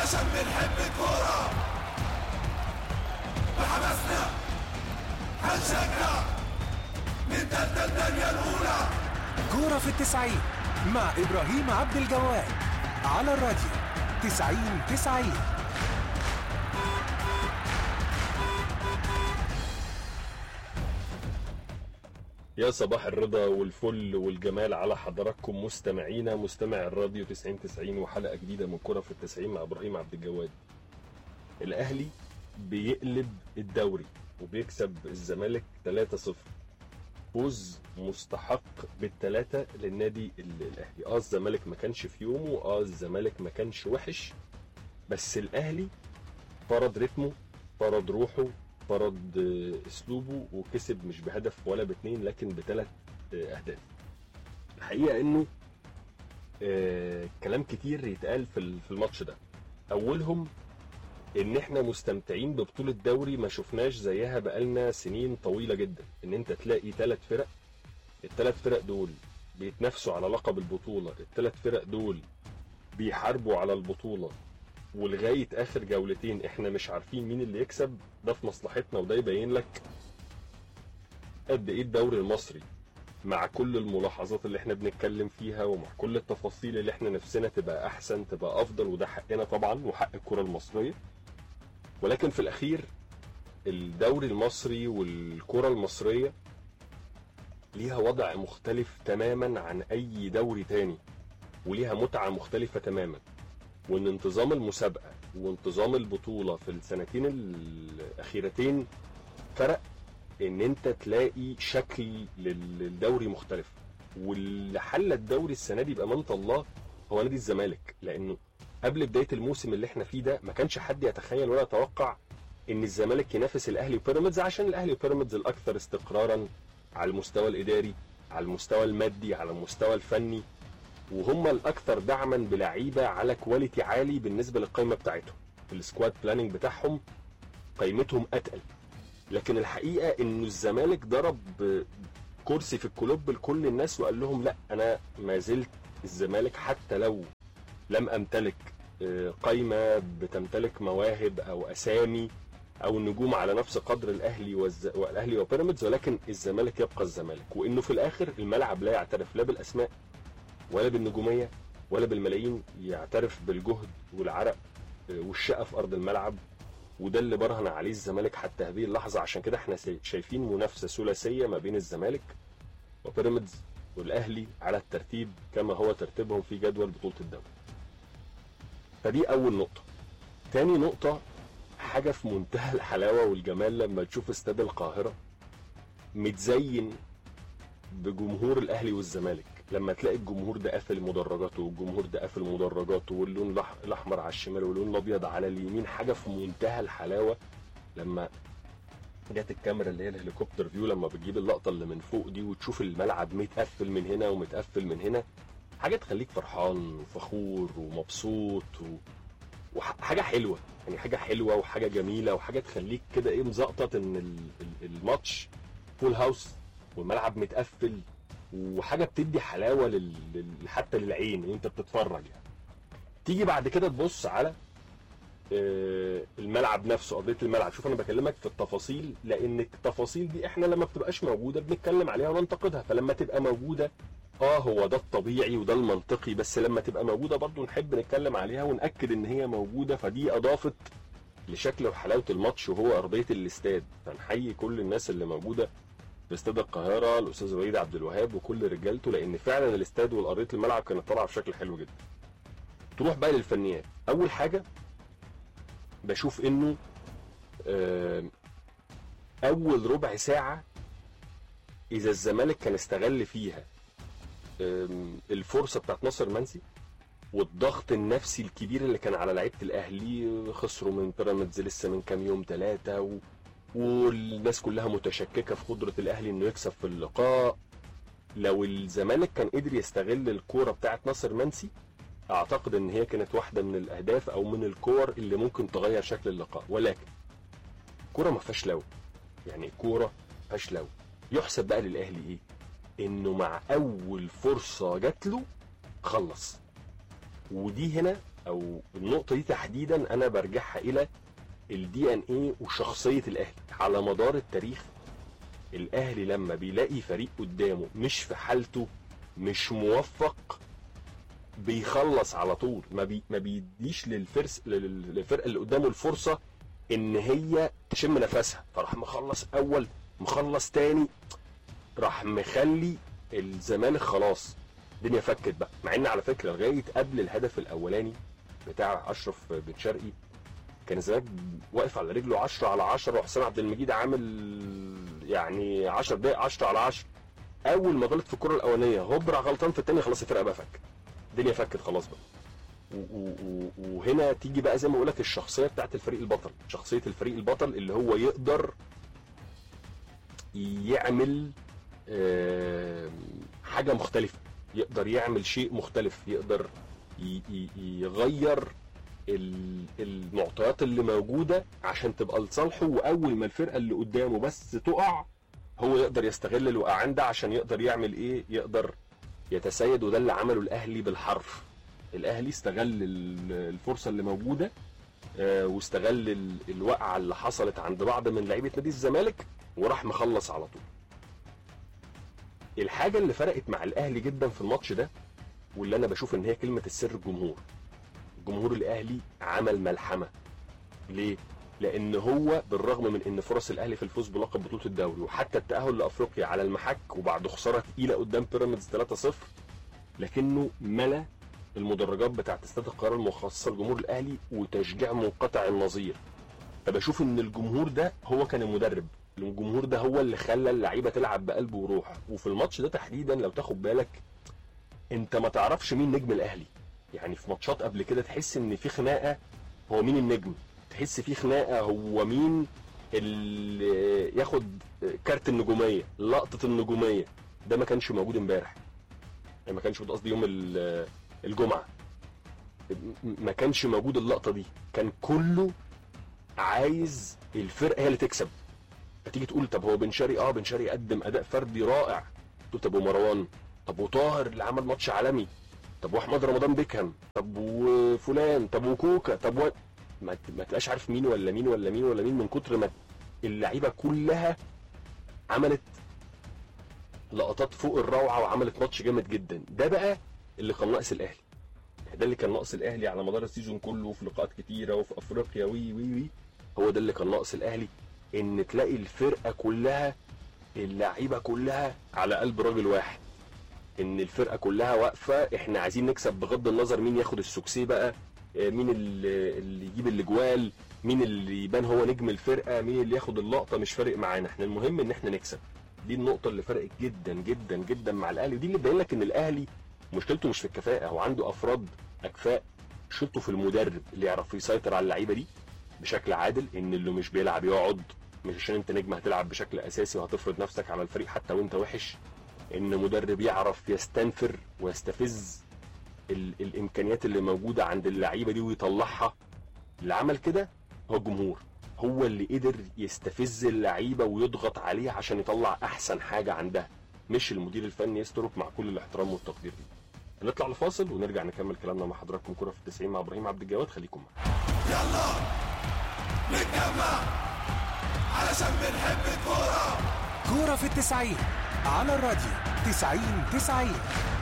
عشان بنحب الكورة بحماسنا هنشجع نتقدم الدنيا الأولى كورة في التسعين مع إبراهيم عبد الجواد على الراديو تسعين تسعين يا صباح الرضا والفل والجمال على حضراتكم مستمعينا مستمع الراديو 90 90 وحلقه جديده من كره في التسعين مع ابراهيم عبد الجواد. الاهلي بيقلب الدوري وبيكسب الزمالك 3-0 فوز مستحق بالثلاثه للنادي ال- الاهلي اه الزمالك ما كانش في يومه اه الزمالك ما كانش وحش بس الاهلي فرض رتمه فرض روحه فرض آه، اسلوبه وكسب مش بهدف ولا باتنين لكن بثلاث آه، اهداف الحقيقه انه آه، كلام كتير يتقال في ال- في الماتش ده اولهم ان احنا مستمتعين ببطوله دوري ما شفناش زيها بقالنا سنين طويله جدا ان انت تلاقي ثلاث فرق الثلاث فرق دول بيتنافسوا على لقب البطوله الثلاث فرق دول بيحاربوا على البطوله ولغايه اخر جولتين احنا مش عارفين مين اللي يكسب ده في مصلحتنا وده يبين لك قد ايه الدوري المصري مع كل الملاحظات اللي احنا بنتكلم فيها ومع كل التفاصيل اللي احنا نفسنا تبقى احسن تبقى افضل وده حقنا طبعا وحق الكره المصريه ولكن في الاخير الدوري المصري والكره المصريه ليها وضع مختلف تماما عن اي دوري تاني وليها متعه مختلفه تماما وان انتظام المسابقه وانتظام البطوله في السنتين الاخيرتين فرق ان انت تلاقي شكل لل- للدوري مختلف واللي حل الدوري السنه دي بامانه الله هو نادي الزمالك لانه قبل بدايه الموسم اللي احنا فيه ده ما كانش حد يتخيل ولا يتوقع ان الزمالك ينافس الاهلي وبيراميدز عشان الاهلي وبيراميدز الاكثر استقرارا على المستوى الاداري على المستوى المادي على المستوى الفني وهم الاكثر دعما بلعيبه على كواليتي عالي بالنسبه للقائمه بتاعتهم السكواد بلاننج بتاعهم قيمتهم اتقل لكن الحقيقه انه الزمالك ضرب كرسي في الكلوب لكل الناس وقال لهم لا انا ما زلت الزمالك حتى لو لم امتلك آه، قايمه بتمتلك مواهب او اسامي او نجوم على نفس قدر الاهلي والز... والاهلي وبيراميدز ولكن الزمالك يبقى الزمالك وانه في الاخر الملعب لا يعترف لا بالاسماء ولا بالنجوميه ولا بالملايين يعترف بالجهد والعرق آه، والشقه في ارض الملعب وده اللي برهن عليه الزمالك حتى هذه اللحظه عشان كده احنا سي- شايفين منافسه ثلاثيه ما بين الزمالك وبيراميدز والاهلي على الترتيب كما هو ترتيبهم في جدول بطوله الدوري. فدي اول نقطه. تاني نقطه حاجه في منتهى الحلاوه والجمال لما تشوف استاد القاهره متزين بجمهور الاهلي والزمالك لما تلاقي الجمهور ده قافل مدرجاته والجمهور ده قافل مدرجاته واللون الأح- الاحمر على الشمال واللون الابيض على اليمين حاجه في منتهى الحلاوه لما جت الكاميرا اللي هي الهليكوبتر فيو لما بتجيب اللقطه اللي من فوق دي وتشوف الملعب متقفل من هنا ومتقفل من هنا حاجه تخليك فرحان وفخور ومبسوط و... وحاجه حلوه يعني حاجه حلوه وحاجه جميله وحاجه تخليك كده ايه مزقطط ان ال- ال- الماتش فول هاوس والملعب متقفل وحاجه بتدي حلاوه لل... لل... حتى للعين وانت بتتفرج يعني تيجي بعد كده تبص على آه، الملعب نفسه ارضيه الملعب شوف انا بكلمك في التفاصيل لان التفاصيل دي احنا لما بتبقاش موجوده بنتكلم عليها وننتقدها فلما تبقى موجوده اه هو ده الطبيعي وده المنطقي بس لما تبقى موجوده برضو نحب نتكلم عليها وناكد ان هي موجوده فدي اضافت لشكل وحلاوه الماتش وهو ارضيه الاستاد فنحيي كل الناس اللي موجوده في استاد القاهره الاستاذ وليد عبد الوهاب وكل رجالته لان فعلا الاستاد والارضيه الملعب كانت طالعه بشكل حلو جدا تروح بقى للفنيات اول حاجه بشوف انه آه، اول ربع ساعه اذا الزمالك كان استغل فيها آم، الفرصه بتاعت ناصر منسي والضغط النفسي الكبير اللي كان على لعيبه الاهلي خسروا من بيراميدز لسه من كام يوم ثلاثه و... والناس كلها متشككه في قدره الاهلي انه يكسب في اللقاء لو الزمالك كان قدر يستغل الكوره بتاعت ناصر منسي اعتقد ان هي كانت واحده من الاهداف او من الكور اللي ممكن تغير شكل اللقاء ولكن كوره ما فيهاش لو يعني كوره ما فيهاش لو يحسب بقى للاهلي ايه انه مع اول فرصه جات له خلص ودي هنا او النقطه دي تحديدا انا برجعها الى الدي ان ايه وشخصيه الاهلي على مدار التاريخ الاهلي لما بيلاقي فريق قدامه مش في حالته مش موفق بيخلص على طول ما بي ما بيديش للفرس لل- للفرقه اللي قدامه الفرصه ان هي تشم نفسها فراح مخلص اول مخلص تاني راح مخلي الزمالك خلاص الدنيا فكت بقى مع ان على فكره لغايه قبل الهدف الاولاني بتاع اشرف بن شرقي كان الزمالك واقف على رجله 10 على 10 وحسام عبد المجيد عامل يعني 10 دقائق 10 على 10 اول ما غلط في الكره الاولانيه هوب راح غلطان في الثانيه خلاص الفرقه بقى فك الدنيا فكت خلاص بقى و- و- و- وهنا تيجي بقى زي ما بقول لك الشخصيه بتاعت الفريق البطل شخصيه الفريق البطل اللي هو يقدر يعمل آم، حاجه مختلفه يقدر يعمل شيء مختلف يقدر ي- ي- يغير ال- المعطيات اللي موجوده عشان تبقى لصالحه واول ما الفرقه اللي قدامه بس تقع هو يقدر يستغل الوقعان ده عشان يقدر يعمل ايه يقدر يتسيد وده اللي عمله الاهلي بالحرف الاهلي استغل ال- الفرصه اللي موجوده آه، واستغل ال- الوقعه اللي حصلت عند بعض من لعيبه نادي الزمالك وراح مخلص على طول الحاجه اللي فرقت مع الاهلي جدا في الماتش ده واللي انا بشوف ان هي كلمه السر الجمهور الجمهور الاهلي عمل ملحمه ليه لان هو بالرغم من ان فرص الاهلي في الفوز بلقب بطوله الدوري وحتى التاهل لافريقيا على المحك وبعد خساره تقيله قدام بيراميدز 3-0 لكنه ملا المدرجات بتاعت استاد القاهره المخصصه لجمهور الاهلي وتشجيع منقطع النظير فبشوف ان الجمهور ده هو كان المدرب الجمهور ده هو اللي خلى اللعيبه تلعب بقلب وروح وفي الماتش ده تحديدا لو تاخد بالك انت ما تعرفش مين نجم الاهلي يعني في ماتشات قبل كده تحس ان في خناقه هو مين النجم تحس في خناقه هو مين اللي ياخد كارت النجوميه لقطه النجوميه ده ما كانش موجود امبارح يعني ما كانش موجود قصدي يوم ال- الجمعه م- ما كانش موجود اللقطه دي كان كله عايز الفرقه هي اللي تكسب فتيجي تقول طب هو بن شرقي اه بن شرقي قدم اداء فردي رائع تقول طب ومروان طب وطاهر اللي عمل ماتش عالمي طب واحمد رمضان بيكهام طب وفلان طب وكوكا طب و... ما ت- ما تبقاش عارف مين ولا مين ولا مين ولا مين من كتر ما اللعيبه كلها عملت لقطات فوق الروعه وعملت ماتش جامد جدا ده بقى اللي كان ناقص الاهلي ده اللي كان ناقص الاهلي على مدار السيزون كله في لقاءات كتيره وفي افريقيا وي وي وي هو ده اللي كان ناقص الاهلي ان تلاقي الفرقه كلها اللعيبه كلها على قلب راجل واحد ان الفرقه كلها واقفه احنا عايزين نكسب بغض النظر مين ياخد السوكسي بقى آه، مين اللي اللي يجيب الاجوال مين اللي يبان هو نجم الفرقه مين اللي ياخد اللقطه مش فارق معانا احنا المهم ان احنا نكسب دي النقطه اللي فرقت جدا جدا جدا مع الاهلي ودي اللي تبين لك ان الاهلي مشكلته مش في الكفاءه هو عنده افراد اكفاء شطه في المدرب اللي يعرف يسيطر على اللعيبه دي بشكل عادل ان اللي مش بيلعب يقعد مش عشان انت نجم هتلعب بشكل اساسي وهتفرض نفسك على الفريق حتى وانت وحش ان مدرب يعرف يستنفر ويستفز ال الامكانيات اللي موجوده عند اللعيبه دي ويطلعها اللي عمل كده هو الجمهور هو اللي قدر يستفز اللعيبه ويضغط عليها عشان يطلع احسن حاجه عندها مش المدير الفني يسترك مع كل الاحترام والتقدير ليه هنطلع لفاصل ونرجع نكمل كلامنا مع حضراتكم كرة في التسعين مع ابراهيم عبد الجواد خليكم معانا يلا نتجمع علشان بنحب الكورة كورة في التسعين على الراديو تسعين تسعين